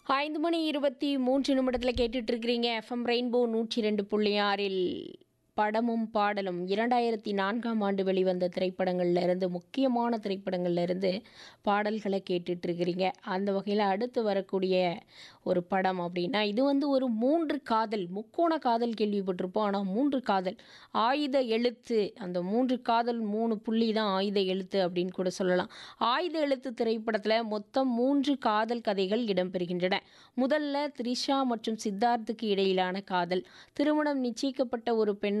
ஐந்து மணி இருபத்தி மூன்று நிமிடத்தில் கேட்டுட்டு இருக்கிறீங்க எஃப்எம் ரெயின்போ நூற்றி ரெண்டு புள்ளி ஆறில் படமும் பாடலும் இரண்டாயிரத்தி நான்காம் ஆண்டு வெளிவந்த திரைப்படங்கள்ல இருந்து முக்கியமான திரைப்படங்கள்ல இருந்து பாடல்களை கேட்டுட்டு இருக்கிறீங்க அந்த வகையில் அடுத்து வரக்கூடிய ஒரு படம் அப்படின்னா இது வந்து ஒரு மூன்று காதல் முக்கோண காதல் கேள்விப்பட்டிருப்போம் ஆனால் மூன்று காதல் ஆயுத எழுத்து அந்த மூன்று காதல் மூணு புள்ளி தான் ஆயுத எழுத்து அப்படின்னு கூட சொல்லலாம் ஆயுத எழுத்து திரைப்படத்தில் மொத்தம் மூன்று காதல் கதைகள் இடம்பெறுகின்றன முதல்ல த்ரிஷா மற்றும் சித்தார்த்துக்கு இடையிலான காதல் திருமணம் நிச்சயிக்கப்பட்ட ஒரு பெண்ணான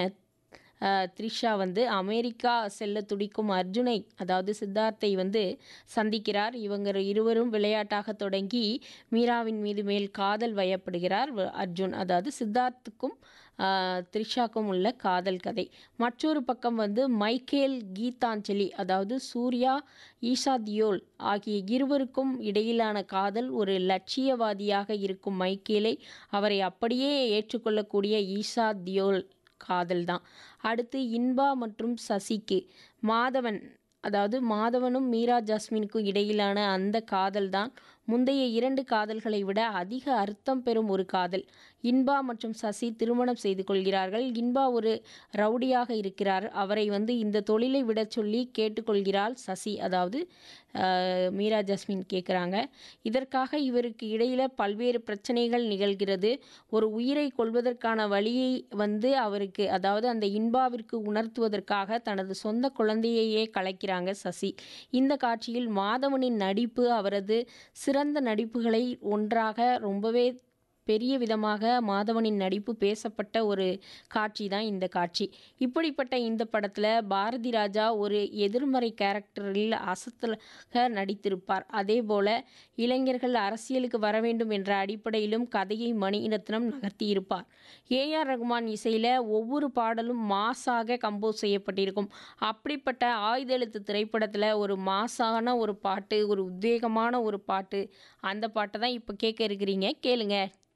அஹ், த்ரிஷா வந்து அமெரிக்கா செல்ல துடிக்கும் அர்ஜுனை அதாவது சித்தார்த்தை வந்து சந்திக்கிறார் இவங்க இருவரும் விளையாட்டாக தொடங்கி மீராவின் மீது மேல் காதல் வயப்படுகிறார் வ- அர்ஜுன் அதாவது சித்தார்த்துக்கும் அஹ், த்ரிஷாக்கும் உள்ள காதல் கதை மற்றொரு பக்கம் வந்து மைக்கேல் கீதாஞ்சலி அதாவது சூர்யா ஈஷா தியோல் ஆகிய இருவருக்கும் இடையிலான காதல் ஒரு லட்சியவாதியாக இருக்கும் மைக்கேலை அவரை அப்படியே ஏற்றுக்கொள்ளக்கூடிய ஈஷா தியோல் காதல் தான் அடுத்து இன்பா மற்றும் சசிக்கு மாதவன் அதாவது மாதவனும் மீரா ஜாஸ்மினுக்கும் இடையிலான அந்த காதல் தான் முந்தைய இரண்டு காதல்களை விட அதிக அர்த்தம் பெறும் ஒரு காதல் இன்பா மற்றும் சசி திருமணம் செய்து கொள்கிறார்கள் இன்பா ஒரு ரவுடியாக இருக்கிறார் அவரை வந்து இந்த தொழிலை விட சொல்லி கேட்டுக்கொள்கிறாள் சசி அதாவது அஹ், மீரா ஜாஸ்மின் கேட்குறாங்க இதற்காக இவருக்கு இடையில பல்வேறு பிரச்சனைகள் நிகழ்கிறது ஒரு உயிரை கொள்வதற்கான வழியை வந்து அவருக்கு அதாவது அந்த இன்பாவிற்கு உணர்த்துவதற்காக தனது சொந்த குழந்தையையே கலைக்கிறாங்க சசி இந்த காட்சியில் மாதவனின் நடிப்பு அவரது சிறந்த நடிப்புகளை ஒன்றாக ரொம்பவே பெரிய விதமாக மாதவனின் நடிப்பு பேசப்பட்ட ஒரு காட்சி தான் இந்த காட்சி இப்படிப்பட்ட இந்த படத்தில் பாரதி ராஜா ஒரு எதிர்மறை கேரக்டரில் அசத்தலாக நடித்திருப்பார் அதே போல இளைஞர்கள் அரசியலுக்கு வர வேண்டும் என்ற அடிப்படையிலும் கதையை மணிரத்னம் நகர்த்தியிருப்பார் ஏஆர் ரகுமான் இசையில் ஒவ்வொரு பாடலும் மாஸாக கம்போஸ் செய்யப்பட்டிருக்கும் அப்படிப்பட்ட ஆயுத எழுத்து திரைப்படத்தில் ஒரு மாஸான ஒரு பாட்டு ஒரு உத்வேகமான ஒரு பாட்டு அந்த பாட்டை தான் இப்போ கேட்க இருக்கிறீங்க கேளுங்க